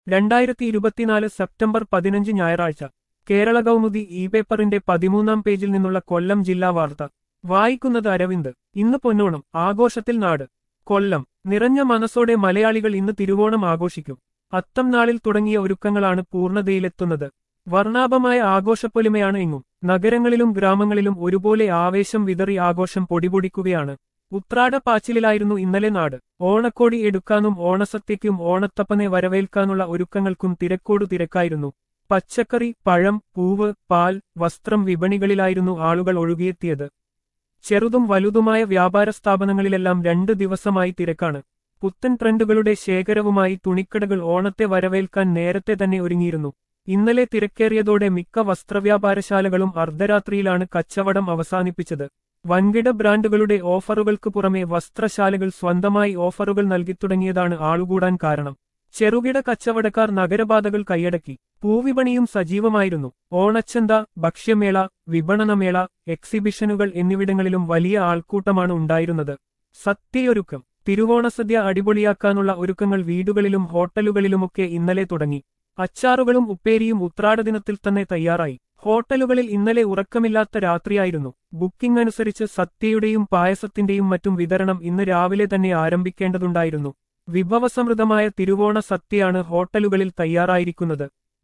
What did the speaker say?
രണ്ടായിരത്തി ഇരുപത്തിനാല് സെപ്റ്റംബർ പതിനഞ്ച് ഞായറാഴ്ച കേരള കൗമുദി ഇ പേപ്പറിന്റെ പതിമൂന്നാം പേജിൽ നിന്നുള്ള കൊല്ലം ജില്ലാ വാർത്ത വായിക്കുന്നത് അരവിന്ദ് ഇന്ന് പൊന്നോണം ആഘോഷത്തിൽ നാട് കൊല്ലം നിറഞ്ഞ മനസ്സോടെ മലയാളികൾ ഇന്ന് തിരുവോണം ആഘോഷിക്കും അത്തം നാളിൽ തുടങ്ങിയ ഒരുക്കങ്ങളാണ് പൂർണ്ണതയിലെത്തുന്നത് വർണ്ണാഭമായ ആഘോഷപ്പൊലിമയാണ് എങ്ങും നഗരങ്ങളിലും ഗ്രാമങ്ങളിലും ഒരുപോലെ ആവേശം വിതറി ആഘോഷം പൊടിപൊടിക്കുകയാണ് ഉത്രാടപ്പാച്ചിലായിരുന്നു ഇന്നലെ നാട് ഓണക്കോടി എടുക്കാനും ഓണസത്യയ്ക്കും ഓണത്തപ്പനെ വരവേൽക്കാനുള്ള ഒരുക്കങ്ങൾക്കും തിരക്കോടു തിരക്കായിരുന്നു പച്ചക്കറി പഴം പൂവ് പാൽ വസ്ത്രം വിപണികളിലായിരുന്നു ആളുകൾ ഒഴുകിയെത്തിയത് ചെറുതും വലുതുമായ വ്യാപാര സ്ഥാപനങ്ങളിലെല്ലാം രണ്ട് ദിവസമായി തിരക്കാണ് പുത്തൻ ട്രെൻഡുകളുടെ ശേഖരവുമായി തുണിക്കടകൾ ഓണത്തെ വരവേൽക്കാൻ നേരത്തെ തന്നെ ഒരുങ്ങിയിരുന്നു ഇന്നലെ തിരക്കേറിയതോടെ മിക്ക വസ്ത്രവ്യാപാരശാലകളും അർദ്ധരാത്രിയിലാണ് കച്ചവടം അവസാനിപ്പിച്ചത് വൻകിട ബ്രാൻഡുകളുടെ ഓഫറുകൾക്ക് പുറമെ വസ്ത്രശാലകൾ സ്വന്തമായി ഓഫറുകൾ നൽകിത്തുടങ്ങിയതാണ് ആളുകൂടാൻ കാരണം ചെറുകിട കച്ചവടക്കാർ നഗരപാതകൾ കൈയടക്കി പൂവിപണിയും സജീവമായിരുന്നു ഓണച്ചന്ത ഭക്ഷ്യമേള വിപണനമേള എക്സിബിഷനുകൾ എന്നിവിടങ്ങളിലും വലിയ ആൾക്കൂട്ടമാണ് ഉണ്ടായിരുന്നത് സത്യയൊരുക്കം തിരുവോണസദ്യ അടിപൊളിയാക്കാനുള്ള ഒരുക്കങ്ങൾ വീടുകളിലും ഹോട്ടലുകളിലുമൊക്കെ ഇന്നലെ തുടങ്ങി അച്ചാറുകളും ഉപ്പേരിയും ഉത്രാടദിനത്തിൽ തന്നെ തയ്യാറായി ഹോട്ടലുകളിൽ ഇന്നലെ ഉറക്കമില്ലാത്ത രാത്രിയായിരുന്നു ബുക്കിംഗ് അനുസരിച്ച് സത്യയുടെയും പായസത്തിന്റെയും മറ്റും വിതരണം ഇന്ന് രാവിലെ തന്നെ ആരംഭിക്കേണ്ടതുണ്ടായിരുന്നു വിഭവസമൃദ്ധമായ തിരുവോണ സത്യയാണ് ഹോട്ടലുകളിൽ തയ്യാറായിരിക്കുന്നത്